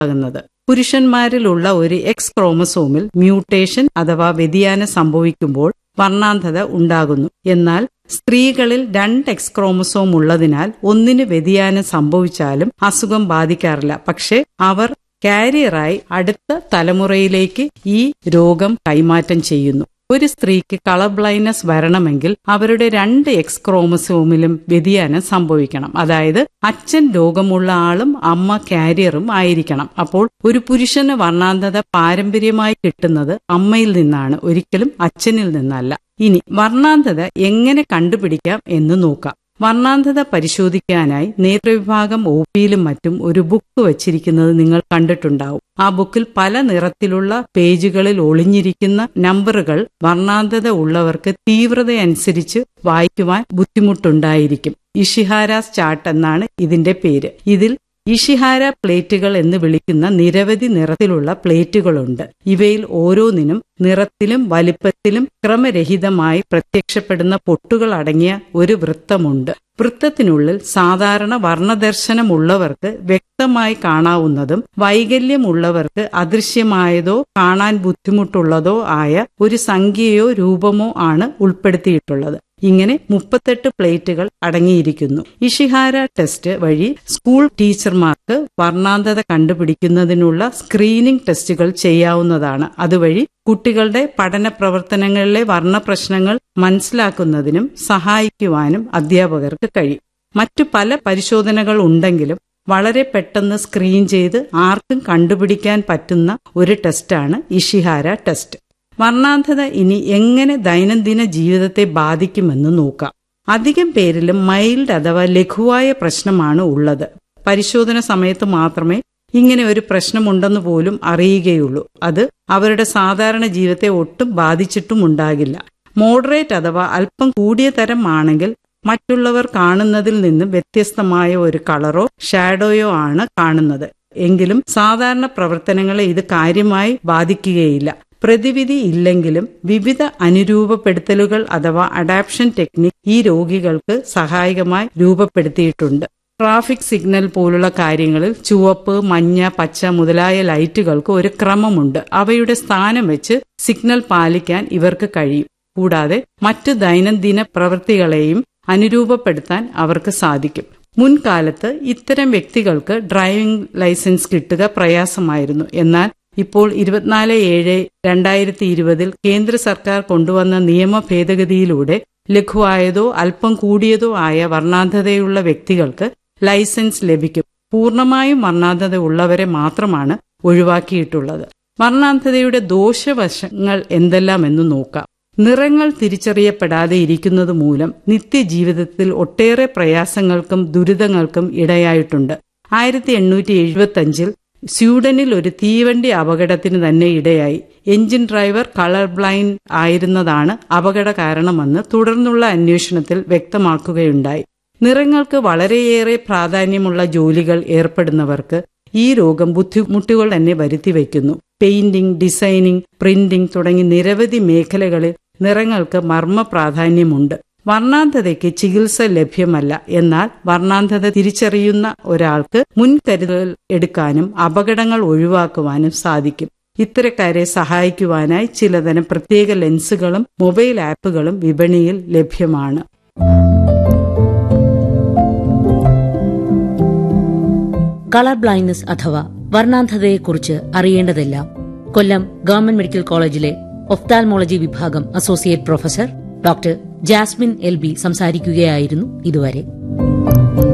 ഉണ്ടാകുന്നത് പുരുഷന്മാരിലുള്ള ഒരു X ക്രോമസോമിൽ mutation അഥവാ വ്യതിയാനം സംഭവിക്കുമ്പോൾ വർണ്ണാന്ധത ഉണ്ടാകുന്നു എന്നാൽ സ്ത്രീകളിൽ രണ്ട് എക്സ് ക്രോമസോം ഉള്ളതിനാൽ ഒന്നിന് വ്യതിയാനം സംഭവിച്ചാലും അസുഖം ബാധിക്കാറില്ല പക്ഷെ അവർ കാരിയറായി അടുത്ത തലമുറയിലേക്ക് ഈ രോഗം കൈമാറ്റം ചെയ്യുന്നു ഒരു സ്ത്രീക്ക് കളർ ബ്ലൈൻഡ്നസ് വരണമെങ്കിൽ അവരുടെ രണ്ട് എക്സ് ക്രോമസോമിലും വ്യതിയാനം സംഭവിക്കണം അതായത് അച്ഛൻ രോഗമുള്ള ആളും അമ്മ കാരിയറും ആയിരിക്കണം അപ്പോൾ ഒരു പുരുഷന് വർണ്ണാന്ധത പാരമ്പര്യമായി കിട്ടുന്നത് അമ്മയിൽ നിന്നാണ് ഒരിക്കലും അച്ഛനിൽ നിന്നല്ല ഇനി വർണ്ണാന്ധത എങ്ങനെ കണ്ടുപിടിക്കാം എന്ന് നോക്കാം വർണ്ണാന്ധത പരിശോധിക്കാനായി നേത്രവിഭാഗം ഒ പിയിലും മറ്റും ഒരു ബുക്ക് വച്ചിരിക്കുന്നത് നിങ്ങൾ കണ്ടിട്ടുണ്ടാവും ആ ബുക്കിൽ പല നിറത്തിലുള്ള പേജുകളിൽ ഒളിഞ്ഞിരിക്കുന്ന നമ്പറുകൾ വർണ്ണാന്ധത ഉള്ളവർക്ക് തീവ്രതയനുസരിച്ച് വായിക്കുവാൻ ബുദ്ധിമുട്ടുണ്ടായിരിക്കും ഇഷിഹാരാസ് ചാർട്ട് എന്നാണ് ഇതിന്റെ പേര് ഇതിൽ ഇഷിഹാര പ്ലേറ്റുകൾ എന്ന് വിളിക്കുന്ന നിരവധി നിറത്തിലുള്ള പ്ലേറ്റുകളുണ്ട് ഇവയിൽ ഓരോന്നിനും നിറത്തിലും വലിപ്പത്തിലും ക്രമരഹിതമായി പ്രത്യക്ഷപ്പെടുന്ന പൊട്ടുകൾ അടങ്ങിയ ഒരു വൃത്തമുണ്ട് വൃത്തത്തിനുള്ളിൽ സാധാരണ വർണ്ണദർശനമുള്ളവർക്ക് വ്യക്തമായി കാണാവുന്നതും വൈകല്യമുള്ളവർക്ക് അദൃശ്യമായതോ കാണാൻ ബുദ്ധിമുട്ടുള്ളതോ ആയ ഒരു സംഖ്യയോ രൂപമോ ആണ് ഉൾപ്പെടുത്തിയിട്ടുള്ളത് ഇങ്ങനെ മുപ്പത്തെട്ട് പ്ലേറ്റുകൾ അടങ്ങിയിരിക്കുന്നു ഇഷിഹാര ടെസ്റ്റ് വഴി സ്കൂൾ ടീച്ചർമാർക്ക് വർണ്ണാന്ധത കണ്ടുപിടിക്കുന്നതിനുള്ള സ്ക്രീനിംഗ് ടെസ്റ്റുകൾ ചെയ്യാവുന്നതാണ് അതുവഴി കുട്ടികളുടെ പഠന പ്രവർത്തനങ്ങളിലെ വർണ്ണ പ്രശ്നങ്ങൾ മനസ്സിലാക്കുന്നതിനും സഹായിക്കുവാനും അധ്യാപകർക്ക് കഴിയും മറ്റു പല പരിശോധനകൾ ഉണ്ടെങ്കിലും വളരെ പെട്ടെന്ന് സ്ക്രീൻ ചെയ്ത് ആർക്കും കണ്ടുപിടിക്കാൻ പറ്റുന്ന ഒരു ടെസ്റ്റാണ് ഇഷിഹാര ടെസ്റ്റ് വർണ്ണാന്ധത ഇനി എങ്ങനെ ദൈനംദിന ജീവിതത്തെ ബാധിക്കുമെന്ന് നോക്കാം അധികം പേരിലും മൈൽഡ് അഥവാ ലഘുവായ പ്രശ്നമാണ് ഉള്ളത് പരിശോധന സമയത്ത് മാത്രമേ ഇങ്ങനെ ഒരു പ്രശ്നമുണ്ടെന്ന് പോലും അറിയുകയുള്ളൂ അത് അവരുടെ സാധാരണ ജീവിതത്തെ ഒട്ടും ബാധിച്ചിട്ടും ഉണ്ടാകില്ല മോഡറേറ്റ് അഥവാ അല്പം കൂടിയ തരം ആണെങ്കിൽ മറ്റുള്ളവർ കാണുന്നതിൽ നിന്നും വ്യത്യസ്തമായ ഒരു കളറോ ഷാഡോയോ ആണ് കാണുന്നത് എങ്കിലും സാധാരണ പ്രവർത്തനങ്ങളെ ഇത് കാര്യമായി ബാധിക്കുകയില്ല പ്രതിവിധി ഇല്ലെങ്കിലും വിവിധ അനുരൂപപ്പെടുത്തലുകൾ അഥവാ അഡാപ്ഷൻ ടെക്നിക് ഈ രോഗികൾക്ക് സഹായകമായി രൂപപ്പെടുത്തിയിട്ടുണ്ട് ട്രാഫിക് സിഗ്നൽ പോലുള്ള കാര്യങ്ങളിൽ ചുവപ്പ് മഞ്ഞ പച്ച മുതലായ ലൈറ്റുകൾക്ക് ഒരു ക്രമമുണ്ട് അവയുടെ സ്ഥാനം വെച്ച് സിഗ്നൽ പാലിക്കാൻ ഇവർക്ക് കഴിയും കൂടാതെ മറ്റു ദൈനംദിന പ്രവൃത്തികളെയും അനുരൂപപ്പെടുത്താൻ അവർക്ക് സാധിക്കും മുൻകാലത്ത് ഇത്തരം വ്യക്തികൾക്ക് ഡ്രൈവിംഗ് ലൈസൻസ് കിട്ടുക പ്രയാസമായിരുന്നു എന്നാൽ ഇപ്പോൾ ഇരുപത്തിനാല് ഏഴ് രണ്ടായിരത്തി ഇരുപതിൽ കേന്ദ്ര സർക്കാർ കൊണ്ടുവന്ന നിയമ ഭേദഗതിയിലൂടെ ലഘുവായതോ അല്പം കൂടിയതോ ആയ വർണ്ണാന്ധതയുള്ള വ്യക്തികൾക്ക് ലൈസൻസ് ലഭിക്കും പൂർണ്ണമായും വർണ്ണാന്ധത ഉള്ളവരെ മാത്രമാണ് ഒഴിവാക്കിയിട്ടുള്ളത് വർണ്ണാന്ധതയുടെ ദോഷവശങ്ങൾ എന്തെല്ലാമെന്ന് നോക്കാം നിറങ്ങൾ തിരിച്ചറിയപ്പെടാതെ ഇരിക്കുന്നത് മൂലം നിത്യജീവിതത്തിൽ ഒട്ടേറെ പ്രയാസങ്ങൾക്കും ദുരിതങ്ങൾക്കും ഇടയായിട്ടുണ്ട് ആയിരത്തി എണ്ണൂറ്റി എഴുപത്തി അഞ്ചിൽ സ്വീഡനിൽ ഒരു തീവണ്ടി അപകടത്തിന് തന്നെ ഇടയായി എഞ്ചിൻ ഡ്രൈവർ കളർ ബ്ലൈൻഡ് ആയിരുന്നതാണ് അപകട കാരണമെന്ന് തുടർന്നുള്ള അന്വേഷണത്തിൽ വ്യക്തമാക്കുകയുണ്ടായി നിറങ്ങൾക്ക് വളരെയേറെ പ്രാധാന്യമുള്ള ജോലികൾ ഏർപ്പെടുന്നവർക്ക് ഈ രോഗം ബുദ്ധിമുട്ടുകൾ തന്നെ വരുത്തിവെക്കുന്നു പെയിന്റിംഗ് ഡിസൈനിങ് പ്രിന്റിംഗ് തുടങ്ങി നിരവധി മേഖലകളിൽ നിറങ്ങൾക്ക് മർമ്മ പ്രാധാന്യമുണ്ട് വർണ്ണാന്ധതയ്ക്ക് ചികിത്സ ലഭ്യമല്ല എന്നാൽ വർണ്ണാന്ധത തിരിച്ചറിയുന്ന ഒരാൾക്ക് മുൻകരുതൽ എടുക്കാനും അപകടങ്ങൾ ഒഴിവാക്കുവാനും സാധിക്കും ഇത്തരക്കാരെ സഹായിക്കുവാനായി ചിലതരം പ്രത്യേക ലെൻസുകളും മൊബൈൽ ആപ്പുകളും വിപണിയിൽ ലഭ്യമാണ് കളർ ബ്ലൈൻഡ്നസ് അഥവാ വർണ്ണാന്ധതയെക്കുറിച്ച് അറിയേണ്ടതെല്ലാം കൊല്ലം ഗവൺമെന്റ് മെഡിക്കൽ കോളേജിലെ ഒഫ്താൽമോളജി വിഭാഗം associate professor doctor Jasmine L B സംസാരിക്കുകയായിരുന്നു ഇതുവരെ